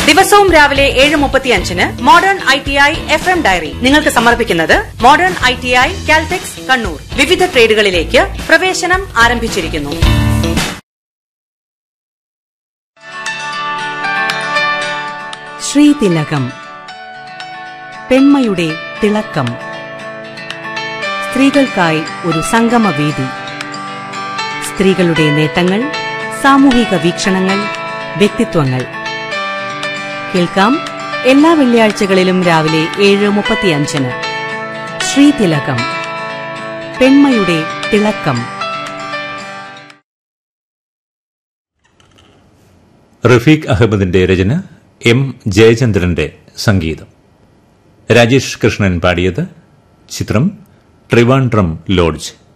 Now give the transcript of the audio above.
ദിവസവും രാവിലെ ഏഴ് മുപ്പത്തിയഞ്ചിന് modern I T I F M diary നിങ്ങൾക്ക് സമർപ്പിക്കുന്നത് modern I T I Caltex Kannur വിവിധ ട്രേഡുകളിലേക്ക് പ്രവേശനം ആരംഭിച്ചിരിക്കുന്നു ശ്രീതിലകം പെൺമയുടെ തിളക്കം സ്ത്രീകൾക്കായി ഒരു സംഗമവേദി സ്ത്രീകളുടെ നേട്ടങ്ങൾ സാമൂഹിക വീക്ഷണങ്ങൾ വ്യക്തിത്വങ്ങൾ കേൾക്കാം എല്ലാ വെള്ളിയാഴ്ചകളിലും രാവിലെ ഏഴ് മുപ്പത്തിയഞ്ചിന് ശ്രീതിലകം പെൺമയുടെ തിളക്കം റഫീഖ് അഹമ്മദിന്റെ രചന എം ജയചന്ദ്രന്റെ സംഗീതം രാജേഷ് കൃഷ്ണൻ പാടിയത് ചിത്രം ട്രിവാൻഡ്രം ലോഡ്ജ്